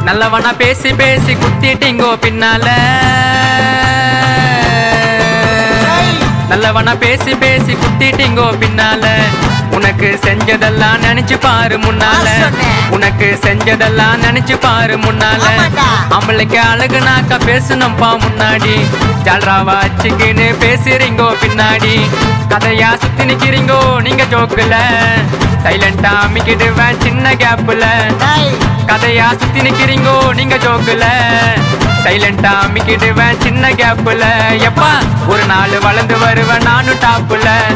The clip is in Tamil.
நல்லவனா பேசி பேசி குத்திட்டீங்கோ பின்னால நல்லவனா பேசி பேசி குத்திட்டீங்கோ பின்னால உனக்கு செஞ்சதெல்லாம் நினைச்சு பாரு முன்னால நான் சொன்னேன். உனக்கு செஞ்சதெல்லாம் நினைச்சு பாரு முன்னால ஆமாண்டா. அவளுக்கு அழகுனாக்கா பேசணும்பா முன்னாடி ஜால்ராவா வச்சுக்கின்னு பேசுறீங்கோ பின்னாடி கதையா சுத்தி நிக்கிறீங்கோ நீங்க ஜோக்குல சைலண்டா அமிக்கிடுவேன் சின்ன கேப்புல டேய் கதையா சுத்தி நிக்கிறீங்கோ நீங்க ஜோக்குல சைலண்டா அமிக்கிடுவேன் சின்ன கேப்புல எப்பா ஒரு நாள் வளர்ந்து வருவேன் நானும் டாப்புல